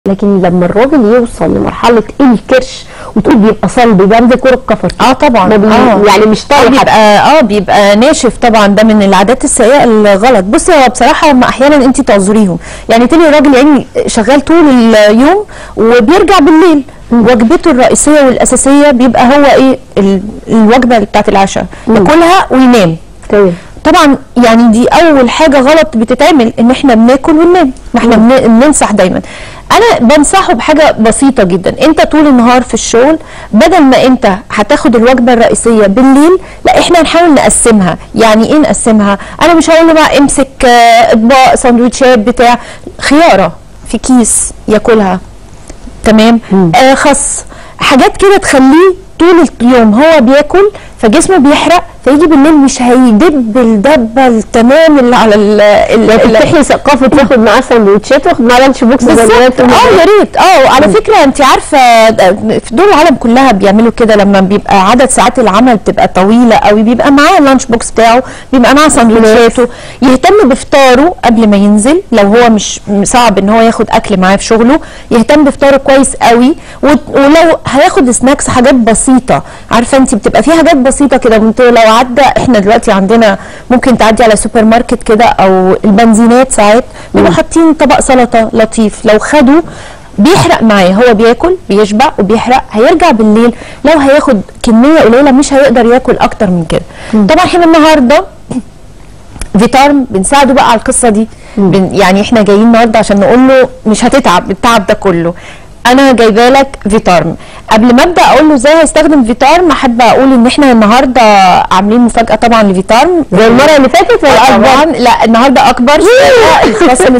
لكن لما الراجل يوصل لمرحله الكرش وتقول بيبقى صلب بيبقى زي كوره كفر اه طبعا ما بي... آه. يعني مش اه طايح بيبقى اه بيبقى ناشف طبعا ده من العادات السيئه الغلط بصي هو بصراحه هم احيانا انت تعذريهم يعني تلاقي الراجل يعني شغال طول اليوم وبيرجع بالليل وجبته الرئيسيه والاساسيه بيبقى هو ايه ال- الوجبه بتاعت العشاء ياكلها وينام تمام طبعا يعني دي اول حاجه غلط بتتعمل ان احنا بناكل وننام ما احنا بن- بننصح دايما انا بنصحه بحاجه بسيطه جدا انت طول النهار في الشغل بدل ما انت هتاخد الوجبه الرئيسيه بالليل لا احنا هنحاول نقسمها يعني ايه نقسمها انا مش هقول له بقى امسك آه، اطباق سندوتشات بتاع خياره في كيس ياكلها تمام آه خس حاجات كده تخليه طول اليوم هو بياكل فجسمه بيحرق فيجي بالليل مش هيدب الدبه التمام اللي على ال ال- يعني ال- تفتحي ثقافه تاخد معاه سندوتشات واخد معاه لانش بوكس بالظبط اه يا ريت اه على فكره انت عارفه ده في دول العالم كلها بيعملوا كده لما بيبقى عدد ساعات العمل بتبقى طويله قوي بيبقى معاه اللانش بوكس بتاعه بيبقى معاه سندوتشاته يهتم بفطاره قبل ما ينزل لو هو مش صعب ان هو ياخد اكل معاه في شغله يهتم بفطاره كويس قوي وت- ولو هياخد سناكس حاجات بسيطه عارفه انت بتبقى في حاجات بسيطه كده وانت لو عدى احنا دلوقتي عندنا ممكن تعدي على سوبر ماركت كده او البنزينات ساعات بيبقوا حاطين طبق سلطه لطيف لو خدوا بيحرق معاه هو بياكل بيشبع وبيحرق هيرجع بالليل لو هياخد كميه قليله مش هيقدر ياكل اكتر من كده طبعا احنا النهارده فيتارم بنساعده بقى على القصه دي بن يعني احنا جايين النهارده عشان نقول له مش هتتعب التعب ده كله انا جايبه لك فيتارم قبل ما ابدا اقول له ازاي هيستخدم فيتارم احب اقول ان احنا النهارده عاملين مفاجاه طبعا لفيتارم زي المره اللي فاتت ولا طبعا اكبر لا النهارده اكبر شوية، الخصم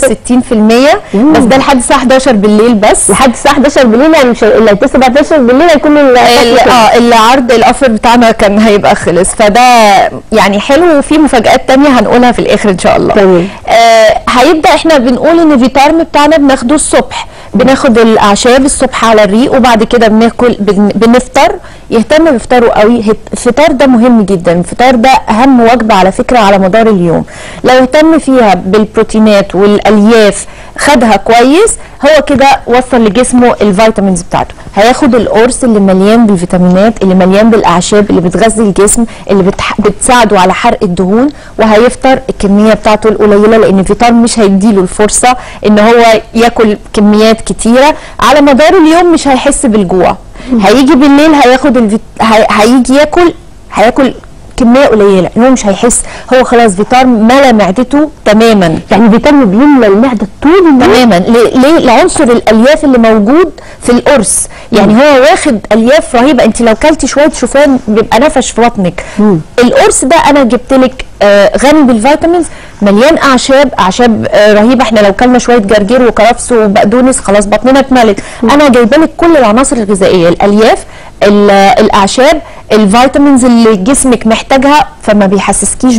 60% بس ده لحد الساعه 11 بالليل بس لحد الساعه 11 بالليل يعني مش اللي هيتصل بعد 11 بالليل هيكون ال- ال- اه العرض الاوفر بتاعنا كان هيبقى خلص فده يعني حلو وفي مفاجآت تانية هنقولها في الاخر ان شاء الله تمام. آه هيبدا احنا بنقول ان فيتارم بتاعنا بناخده الصبح بناخد الاعشاب الصبح على الريق وبعد كده بناكل بن- بنفطر يهتم بفطاره قوي هت- الفطار ده مهم جدا الفطار ده اهم وجبه على فكره على مدار اليوم لو اهتم فيها بالبروتينات والالياف خدها كويس هو كده وصل لجسمه الفيتامينز بتاعته هياخد القرص اللي مليان بالفيتامينات اللي مليان بالاعشاب اللي بتغذي الجسم اللي بتح... بتساعده على حرق الدهون وهيفطر الكميه بتاعته القليله لان الفطار مش هيديله الفرصه ان هو ياكل كميات كتيره على مدار اليوم مش هيحس بالجوع هيجي بالليل هياخد الفيت... هي... هيجي ياكل هياكل كميه قليله ان هو مش هيحس هو خلاص فيتار ملا معدته تماما يعني فيتامين بيملى المعده طول اليوم تماما ليه ليه؟ لعنصر الالياف اللي موجود في القرص يعني هو واخد الياف رهيبه انت لو كلتي شويه شوفان بيبقى نفش في بطنك القرص ده انا جبت لك آه، غني بالفيتامينز مليان اعشاب اعشاب آه، رهيبه احنا لو كلنا شويه جرجير وكرفس وبقدونس خلاص بطننا اتملت انا جايبه لك كل العناصر الغذائيه الالياف ال- الاعشاب الفيتامينز اللي جسمك محتاجها فما بيحسسكيش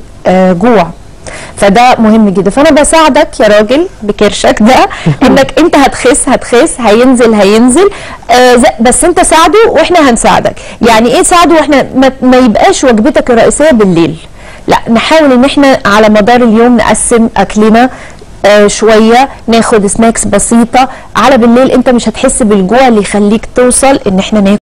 بالجوع فده مهم جدا فانا بساعدك يا راجل بكرشك ده انك انت هتخس هتخس هينزل هينزل آه ز- بس انت ساعده واحنا هنساعدك يعني ايه ساعده واحنا ما, ما يبقاش وجبتك الرئيسيه بالليل لا نحاول ان احنا على مدار اليوم نقسم اكلنا آه شويه ناخد سناكس بسيطه على بالليل انت مش هتحس بالجوع اللي يخليك توصل ان احنا ناكل